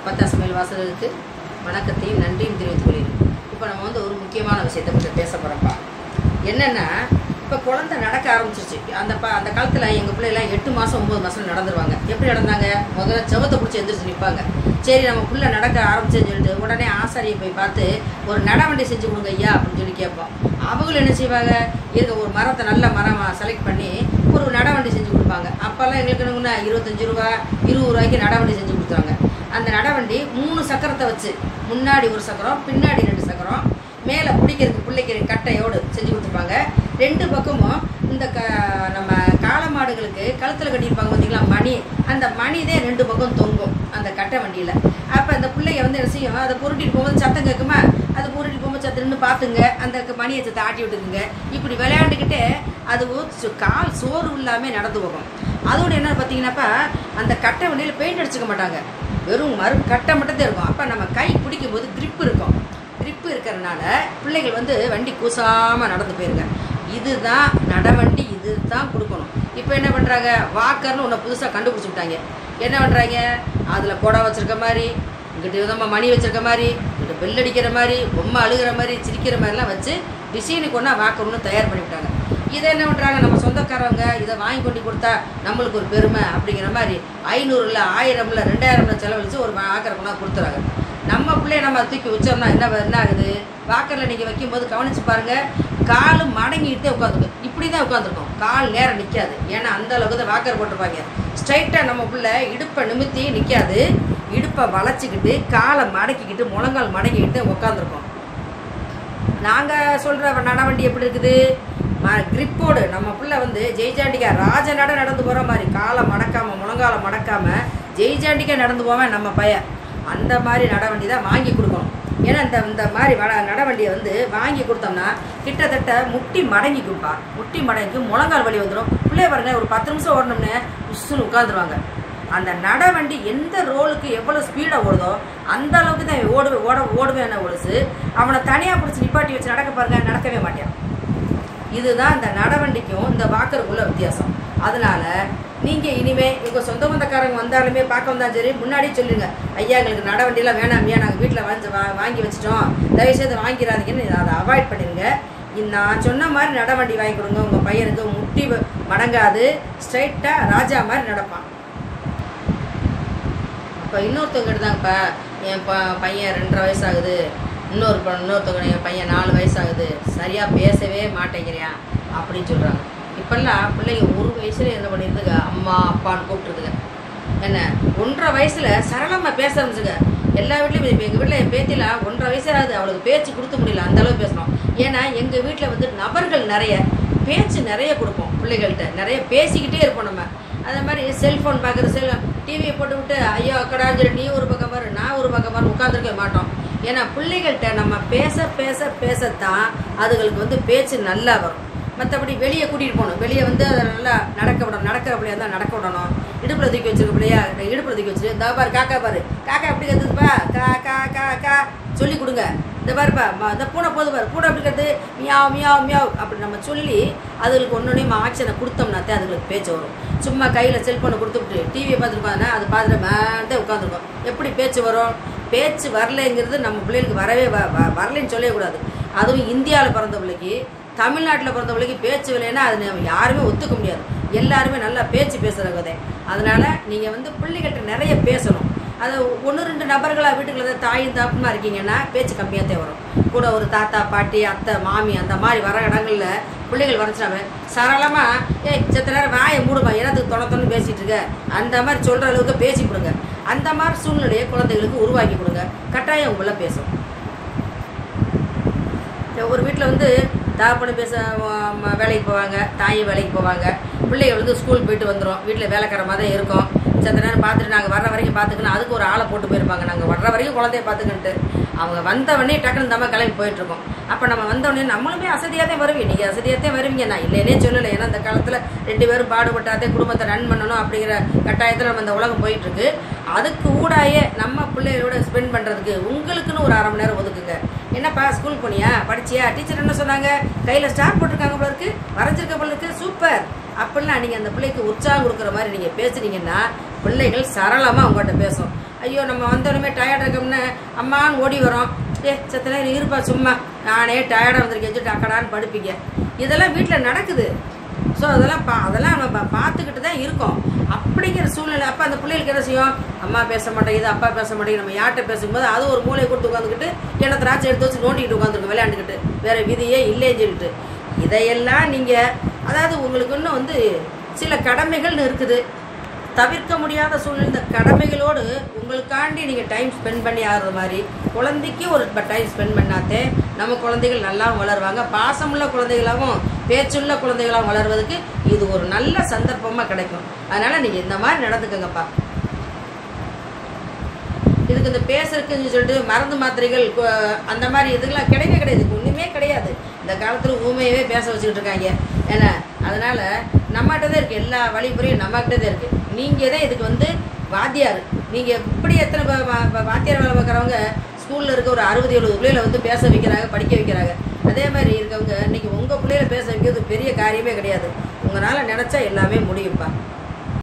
பத்தா சமையல் வாசகருக்கு வணக்கத்தையும் நன்றியும் தெரிவித்துக் கொள்கிறேன் இப்போ நம்ம வந்து ஒரு முக்கியமான விஷயத்தை பற்றி பேச போகிறோம்ப்பா என்னென்னா இப்போ குழந்தை நடக்க ஆரம்பிச்சிருச்சு அந்த ப அந்த காலத்தில் எங்கள் பிள்ளைலாம் எட்டு மாதம் ஒம்பது மாதம் நடந்துருவாங்க எப்படி நடந்தாங்க முதல்ல செவத்தை பிடிச்சி எந்திரிச்சு நிற்பாங்க சரி நம்ம பிள்ளை நடக்க ஆரம்பிச்சேன்னு சொல்லிட்டு உடனே ஆசாரியை போய் பார்த்து ஒரு நடவண்டி செஞ்சு கொடுங்க ஐயா அப்படின்னு சொல்லி கேட்போம் அவங்களும் என்ன செய்வாங்க இருக்க ஒரு மரத்தை நல்ல மரமாக செலக்ட் பண்ணி ஒரு நடவண்டி செஞ்சு கொடுப்பாங்க அப்போல்லாம் எங்களுக்கு என்னங்கன்னா இருபத்தஞ்சு ரூபா இருபது ரூபாய்க்கு நடவண்டி செஞ்சு கொடுத்தாங்க அந்த நடவண்டி மூணு சக்கரத்தை வச்சு முன்னாடி ஒரு சக்கரம் பின்னாடி ரெண்டு சக்கரம் மேலே பிடிக்கிறதுக்கு பிள்ளைக்கு கட்டையோடு செஞ்சு கொடுத்துருப்பாங்க ரெண்டு பக்கமும் இந்த க நம்ம காளை மாடுகளுக்கு கழுத்தில் கட்டியிருப்பாங்க பார்த்தீங்களா மணி அந்த மணி தான் ரெண்டு பக்கம் தொங்கும் அந்த கட்டை வண்டியில் அப்போ அந்த பிள்ளைங்க வந்து என்ன செய்யும் அதை புருட்டிட்டு போகும்போது சத்தம் கேட்குமா அதை புருட்டிட்டு போகும்போது சத்தம் நின்று பார்த்துங்க அந்த க- மணியை சத்தை ஆட்டி விட்டுக்குங்க இப்படி விளையாண்டுக்கிட்டே அது ஊ- சு- கால் சோறு இல்லாமல் நடந்து போகும் அதோட என்ன பார்த்தீங்கன்னாப்பா அந்த கட்டை வண்டியில் பெயிண்ட் அடிச்சுக்க மாட்டாங்க வெறும் மறு கட்டை மட்டும் தான் இருக்கும் அப்போ நம்ம கை பிடிக்கும் போது grip இருக்கும் grip இருக்கிறனால பிள்ளைகள் வந்து வண்டி கூசாமல் நடந்து போயிருங்க இதுதான் நடவண்டி இது தான் கொடுக்கணும் இப்போ என்ன பண்ணுறாங்க வாக்கர்னு ஒன்று புதுசாக கண்டுபிடிச்சி விட்டாங்க என்ன பண்ணுறாங்க அதில் குடம் வச்சிருக்க மாதிரி இங்கிட்ட விதமாக மணி வச்சிருக்க மாதிரி இங்கிட்ட பெல் அடிக்கிற மாதிரி பொம்மை அழுகிற மாதிரி சிரிக்கிற மாதிரிலாம் வச்சு டிசைனுக்கு ஒன்றா வாக்கர்னு தயார் பண்ணி விட்டாங்க இதை என்ன பண்ணுறாங்க நம்ம சொந்தக்காரவங்க இதை வாங்கி கொண்டு கொடுத்தா நம்மளுக்கு ஒரு பெருமை அப்படிங்கிற மாதிரி ஐநூறுல ஆயிரம்ல ரெண்டாயிரம்ல செலவழிச்சு ஒரு வாக்கரை கொண்டா கொடுத்துறாங்க நம்ம பிள்ளைய நம்ம தூக்கி வச்சோம்னா என்ன என்ன ஆகுது வாக்கரில் நீங்கள் வைக்கும்போது கவனிச்சு பாருங்க கால் மடங்கிட்டே உட்காந்துருக்கும் இப்படி தான் உட்காந்துருக்கும் கால் நேரம் நிற்காது ஏன்னா அந்த அளவுக்கு தான் வாக்கர் போட்டிருப்பாங்க ஸ்ட்ரைட்டாக நம்ம பிள்ளை இடுப்பை நிமித்தி நிற்காது இடுப்பை வளைச்சிக்கிட்டு காலை மடக்கிக்கிட்டு முழங்கால் மடங்கிக்கிட்டு உட்காந்துருக்கோம் நாங்கள் சொல்கிற நடவண்டி எப்படி இருக்குது ம கிரிப்போடு நம்ம பிள்ளை வந்து ஜெய்ஜாண்டிக்கா ராஜ நட நடந்து போகிற மாதிரி காலை மடக்காமல் முழங்கால மடக்காமல் ஜெய்ஜாண்டிக்கா நடந்து போவேன் நம்ம பையன் அந்த மாதிரி நடவண்டி தான் வாங்கி கொடுக்கணும் ஏன்னா இந்த இந்த மாதிரி வட நடவண்டியை வந்து வாங்கி கொடுத்தோம்னா கிட்டத்தட்ட முட்டி மடங்கிக்கும்பா முட்டி மடங்கி முழங்கால் வலி வந்துடும் பிள்ளைய பாருங்க ஒரு பத்து நிமிஷம் ஓடணும்னு உசுன்னு உட்காந்துருவாங்க அந்த நடவண்டி எந்த ரோலுக்கு எவ்வளோ ஸ்பீடாக ஓடுதோ அந்த அளவுக்கு தான் இவன் ஓடு ஓட ஓடுவேன் ஒழுசு அவனை தனியாக பிடிச்சி நிப்பாட்டி வச்சு நடக்க பாருங்க நடக்கவே மாட்டான் இதுதான் இந்த நடவண்டிக்கும் இந்த வாக்கருக்குள்ள வித்தியாசம் அதனால நீங்கள் இனிமே உங்கள் சொந்த பந்தக்காரங்க வந்தாலுமே பார்க்க வந்தாலும் சரி முன்னாடியே சொல்லுங்க ஐயா எங்களுக்கு நடவண்டியெல்லாம் வேணாமியா நாங்கள் வீட்டில் வாங்கி வா வாங்கி வச்சிட்டோம் தயவுசெய்து வாங்கிடாதீங்கன்னு அதை அவாய்ட் பண்ணிடுங்க இந்த நான் சொன்ன மாதிரி நடவண்டி வாங்கி கொடுங்க உங்கள் பையனுக்கு முட்டி வ- மடங்காது ஸ்ட்ரைட்டாக ராஜா மாதிரி நடப்பான் அப்போ இன்னொருத்தவங்க எடுத்தாங்கப்பா என் ப பையன் ரெண்டரை வயசு ஆகுது இன்னொரு ப இன்னொருத்தவங்க என் பையன் நாலு வயசு ஆகுது சரியாக பேசவே மாட்டேங்கிறியான் அப்படின்னு சொல்கிறாங்க இப்போல்லாம் பிள்ளைங்க ஒரு வயசுல என்ன பண்ணிடுதுங்க அம்மா அப்பான்னு கூப்பிட்டுருதுங்க என்ன ஒன்றரை வயசில் சரளமாக பேச ஆரம்பிச்சுங்க எல்லா வீட்லேயும் இப்போ எங்கள் வீட்டில் என் பேத்திலாம் ஒன்றரை வயசு ஆகுது அவளுக்கு பேச்சு கொடுக்க முடியல அந்த அளவு பேசணும் ஏன்னா எங்கள் வீட்டில் வந்து நபர்கள் நிறைய பேச்சு நிறைய கொடுப்போம் பிள்ளைகள்கிட்ட நிறைய பேசிக்கிட்டே இருப்போம் நம்ம அதே மாதிரி செல்ஃபோன் பார்க்குற செல் டிவியை போட்டு விட்டு ஐயோ அக்கடான்னு சொல்லி நீ ஒரு பக்கம் பாரு நான் ஒரு பக்கம் பாரு உட்காந்துருக்க மாட்டோம் ஏன்னா பிள்ளைகள்கிட்ட நம்ம பேச பேச பேசத்தான் அதுகளுக்கு வந்து பேச்சு நல்லா வரும் மற்றபடி வெளியே கூட்டிகிட்டு போகணும் வெளியே வந்து அதை நல்லா நடக்க விடணும் நடக்கிற பிள்ளையா இருந்தால் நடக்க விடணும் இடுப்பில் தூக்கி வச்சிருக்க பிள்ளையா இடுப்பில் தூக்கி வச்சிரு இந்த பாரு காக்கா பாரு காக்கா எப்படி கத்துதுப்பா கா கா கா கா சொல்லி கொடுங்க இந்த பாருப்பா ம- இந்த பூனை போது பாரு பூனை எப்படி கத்து மியாவ் மியாவ் மியாவ் அப்படி நம்ம சொல்லி அதுகளுக்கு ஒன்னொன்னையும் ஆக்ஷனை கொடுத்தோம்னாத்தே அதுகளுக்கு பேச்சு வரும் சும்மா கையில் செல்ஃபோனை கொடுத்துவிட்டு டிவியை பார்த்துருப்பாங்கன்னா அது பார்த்துட்டு மேண்டே உட்காந்துருக்கோம் எப்படி பேச்சு வரும் பேச்சு வரலைங்கிறது நம்ம பிள்ளைகளுக்கு வரவே வ வ- வரலைன்னு சொல்லவே கூடாது அதுவும் இந்தியாவில் பிறந்த பிள்ளைக்கு தமிழ்நாட்டில் பிறந்த பிள்ளைக்கு பேச்சு இல்லைன்னா அது நம்ம யாருமே ஒத்துக்க முடியாது எல்லாருமே நல்லா பேச்சு பேசுகிறவங்க அதனால் நீங்கள் வந்து பிள்ளைகள்கிட்ட நிறைய பேசணும் அது ஒன்று ரெண்டு நபர்களாக வீட்டுக்குள்ள தான் தாயும் தாப்புமா இருக்கீங்கன்னா பேச்சு கம்மியாக தான் வரும் கூட ஒரு தாத்தா பாட்டி அத்தை மாமி அந்த மாதிரி வர இடங்கள்ல பிள்ளைகள் வரச்சுனாவே சரளமாக ஏய் செத்த நேரம் வாயை மூடுமா என்னத்துக்கு தொண தொண்ணு பேசிகிட்டு இருக்க அந்த மாதிரி சொல்கிற அளவுக்கு பேசி கொடுங்க அந்த மாதிரி சூழ்நிலையை குழந்தைகளுக்கு உருவாக்கி கொடுங்க கட்டாயம் உங்களை பேசும் ஒரு வீட்டில் வந்து தகப்பனு பேச ம- ம- வேலைக்கு போவாங்க தாய் வேலைக்கு போவாங்க பிள்ளைங்க வந்து ஸ்கூல் போயிட்டு வந்துடும் வீட்டில் வேலைக்கார மாதிரி தான் இருக்கும் சத்த நேரம் பார்த்துட்டு நாங்கள் வர்ற வரைக்கும் பார்த்துக்கணும் அதுக்கு ஒரு ஆளை போட்டு போயிருப்பாங்க நாங்கள் வர்ற வரைக்கும் குழந்தைய பார்த்துக்கிட்டு அவங்க வந்தவொடனே டக்குன்னு தம்ம கிளம்பி போயிட்டுருக்கோம் அப்போ நம்ம வந்தவொடனே நம்மளுமே அசதியாக தான் வருவீங்க நீங்கள் அசதியாக தான் வருவீங்க நான் இல்லைன்னே சொல்லலை ஏன்னா இந்த காலத்தில் ரெண்டு பேரும் பாடுபட்டாதே குடும்பத்தை ரன் பண்ணணும் அப்படிங்கிற கட்டாயத்தில் நம்ம இந்த உலகம் போயிட்டுருக்கு அதுக்கு ஊடாயே நம்ம பிள்ளைகளோட ஸ்பெண்ட் பண்ணுறதுக்கு உங்களுக்குன்னு ஒரு அரை மணி நேரம் ஒதுக்குங்க என்னப்பா ஸ்கூல் போனியா படிச்சியா டீச்சர் என்ன சொன்னாங்க கையில் ஸ்டார் போட்டிருக்காங்க போல இருக்கு வரைஞ்சிருக்க போல இருக்கு சூப்பர் அப்படிலாம் நீங்கள் அந்த பிள்ளைக்கு உற்சாகம் கொடுக்குற மாதிரி நீங்கள் பேசுனீங்கன்னா பிள்ளைகள் சரளமாக உங்கள்கிட்ட பேசும் ஐயோ நம்ம வந்தோடனே டயர்ட் இருக்கோம்னு அம்மான்னு ஓடி வரோம் ஏ சத்த நேரம் இருப்பா சும்மா நானே டயர்டாக வந்திருக்கேன் சொல்லிட்டு அக்கடான்னு படுப்பீங்க இதெல்லாம் வீட்டில் நடக்குது ஸோ அதெல்லாம் பா அதெல்லாம் நம்ம பா- பார்த்துக்கிட்டு தான் இருக்கோம் அப்படிங்கிற சூழ்நிலை அப்போ அந்த பிள்ளைகளுக்கு என்ன செய்யும் அம்மா பேச மாட்டேங்குது அப்பா பேச மாட்டேங்குது நம்ம யார்கிட்ட பேசும்போது அது ஒரு மூலையை கொடுத்து உட்காந்துக்கிட்டு என்ன திராட்சை எடுத்து வச்சு நோண்டிக்கிட்டு உட்காந்துருக்கு விளையாண்டுக்கிட்டு வேற விதியே இல்லைன்னு சொல்லிட்டு இதையெல்லாம் நீங்கள் அதாவது உங்களுக்கு இன்னும் வந்து சில கடமைகள்னு இருக்குது தவிர்க்க முடியாத சூழ்நிலை இந்த கடமைகளோடு உங்களுக்காண்டி நீங்கள் டைம் ஸ்பெண்ட் பண்ணி ஆகிறது மாதிரி குழந்தைக்கு ஒரு டைம் ஸ்பெண்ட் பண்ணாதே நம்ம குழந்தைகள் நல்லாவும் வளருவாங்க பாசமுள்ள குழந்தைகளாகவும் பேச்சுள்ள குழந்தைகளாகவும் வளர்வதற்கு இது ஒரு நல்ல சந்தர்ப்பமாக கிடைக்கும் அதனால் நீங்கள் இந்த மாதிரி நடந்துக்கங்கப்பா இதுக்கு இந்த பேசுறதுக்குன்னு சொல்லிட்டு மருந்து மாத்திரைகள் கு- அந்த மாதிரி இதுக்கெல்லாம் கிடையவே கிடையாது இதுக்கு ஒன்றுமே கிடையாது இந்த காலத்தில் ஊமையவே பேச வச்சுக்கிட்டு இருக்காங்க ஏன்னா அதனால் நம்மகிட்ட தான் இருக்குது எல்லா வழிமுறையும் நம்மகிட்ட தான் இருக்குது நீங்கள் தான் இதுக்கு வந்து வாத்தியார் நீங்கள் இப்படி எத்தனை ப- வா- வா- வாத்தியார் வேலை பார்க்குறவங்க ஸ்கூலில் இருக்க ஒரு அறுபது எழுபது பிள்ளைகளை வந்து பேச வைக்கிறாங்க படிக்க வைக்கிறாங்க அதே மாதிரி இருக்கவங்க இன்னைக்கு உங்கள் பிள்ளைகளை பேச வைக்கிறது பெரிய காரியமே கிடையாது உங்களால் நினச்சா எல்லாமே முடியும்ப்பா